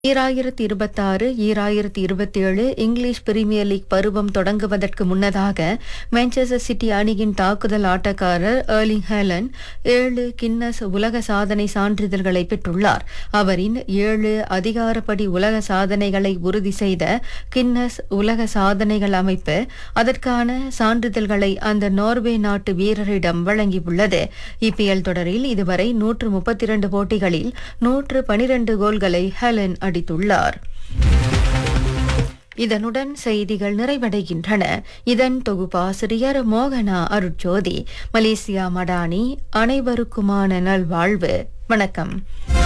ஈராயிரத்தி இருபத்தாறு ஈராயிரத்தி இருபத்தேழு இங்கிலீஷ் பிரீமியர் லீக் பருவம் தொடங்குவதற்கு முன்னதாக மான்செஸ்டர் சிட்டி அணியின் தாக்குதல் ஆட்டக்காரர் ஏர்லிங் ஹேலன் ஏழு கின்னஸ் உலக சாதனை சான்றிதழ்களை பெற்றுள்ளார் அவரின் ஏழு அதிகாரப்படி உலக சாதனைகளை உறுதி செய்த கின்னஸ் உலக சாதனைகள் அமைப்பு அதற்கான சான்றிதழ்களை அந்த நார்வே நாட்டு வீரரிடம் வழங்கியுள்ளது இபிஎல் தொடரில் இதுவரை நூற்று முப்பத்தி இரண்டு போட்டிகளில் நூற்று பனிரெண்டு கோல்களை ஹெலன் அடித்துள்ளார் இதனுடன் செய்திகள் நிறைவடைகின்றன இதன் தொகுப்பாசிரியர் மோகனா அருட்ஜோதி மலேசியா மடானி அனைவருக்குமான நல்வாழ்வு வணக்கம்